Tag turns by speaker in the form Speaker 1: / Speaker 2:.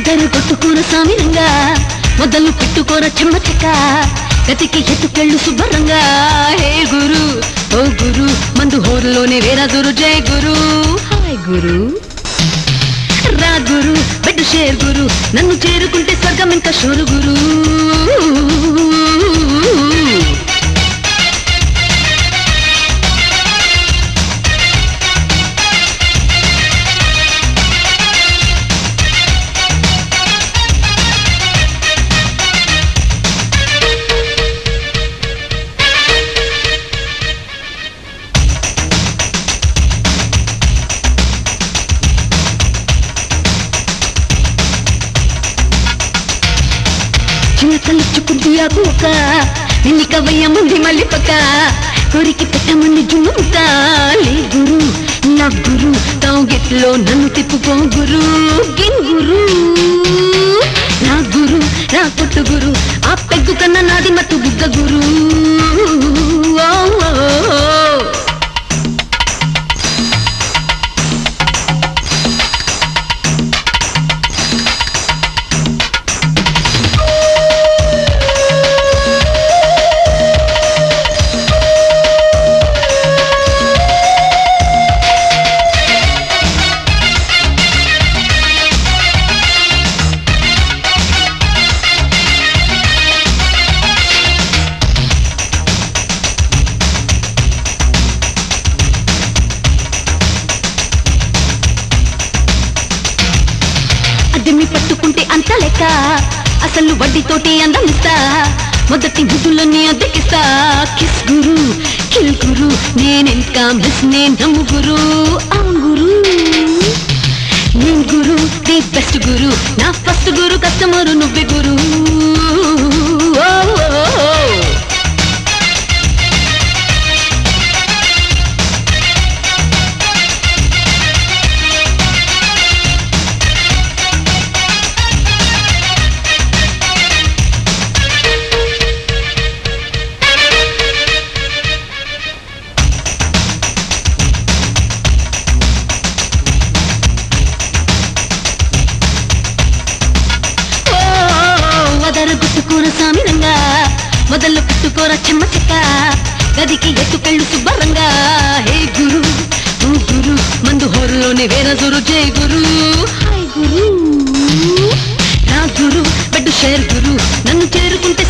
Speaker 1: మొదలు కొట్టుకోర సామిరంగా మొదలు పెట్టుకోర చెమ్మ చెక్క గతికి ఎత్తుకెళ్ళు శుభ్రంగా హే గురు ఓ గురు మందు హోరులోనే వేరా గురు జై గురు హాయ్ గురు రా గురు బెడ్ షేర్ గురు నన్ను చేరుకుంటే స్వర్గం ఇంకా షోరు గురు చిన్న తల్లిచ్చుకుంది ఆ కుక్క నిన్ను కవయ్య ముందు మళ్ళీ పక్క కొరికి పెట్టమంది జున్ను ముక్క లే గురు నా గురు తావుగెట్లో నన్ను తిప్పుకో గురు గిన్ గురు నా గురు నా కొట్టు గురు ఆ పెగ్గు కన్నా నాది మత్తు బుగ్గ గురు ఓ, ఓ, ఓ. అద్దెమి పట్టుకుంటే అంత లెక్క అసలు వడ్డీతోటి అందమిస్తా మొదటి ముద్దులన్నీ అద్దెకిస్తా కిస్ గురు కిల్ గురు నేనెంత మిస్ నేను నమ్ము గురు ఆ గురు నేను గురు ది బెస్ట్ గురు నా ఫస్ట్ గురు కస్టమరు నువ్వే గురు ఓ, ఓ, ఓ. ఓ, వదర గుట్టుకోర సామిరంగా మొదలు పెట్టుకోర చెమ్మ చెక్క గదికి ఎత్తుకెళ్ళు శుభ్రంగా హే గురు ఓ గురు మందు హోరులోనే వేర గురు జై గురు హాయ్ గురు నా గురు బెడ్ షేర్ గురు నన్ను చేరుకుంటే